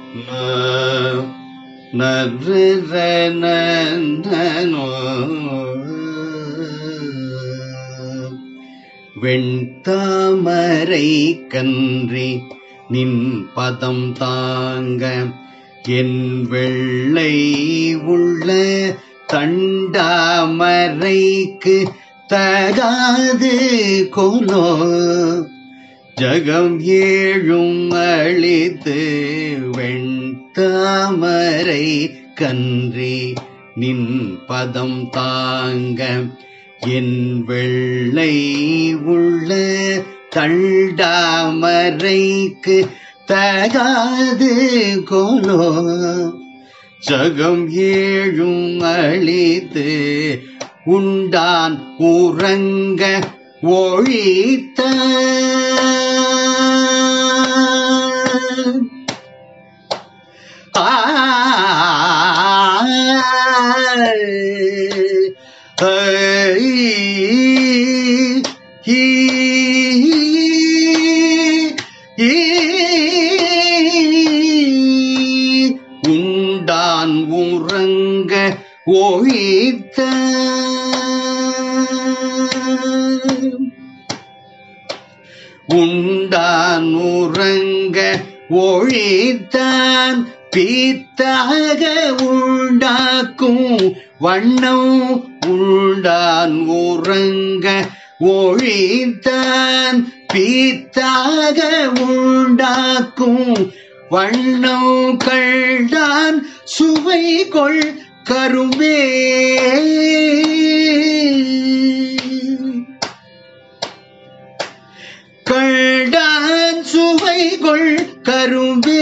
வெண்தாமரை கன்றி நின் பதம் தாங்க என் வெள்ளை உள்ள தண்டாமரைக்கு தகாது கொலோ ஜகம் ஏழும் அழித்து வெண்தாமரை கன்றி நின் பதம் தாங்க என் வெள்ளை உள்ள தண்டாமரைக்கு தகாது கொலோ ஜகம் ஏழும் அழித்து உண்டான் உறங்க ஒழித்த உண்டான் உறங்க ஒழித்த உண்டான் உறங்க ஒழித்தான் பீத்தாக உண்டாக்கும் வண்ணம் உண்டான் உறங்க ஒழித்தான் பீத்தாக உண்டாக்கும் வண்ணம் கள்தான் சுவை கொள் கரும்பே கள்டான் சுவை கொள் கரும்பே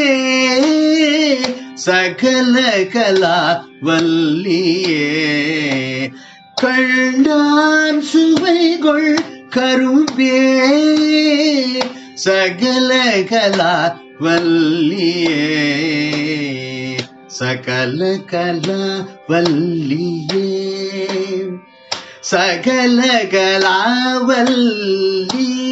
சகல கலா வல்லியே கள்டான் சுவை கொள் கரும்பே சகல கலா வல்லியே சகல கலா வல்லியே சகல கலா வல்லியே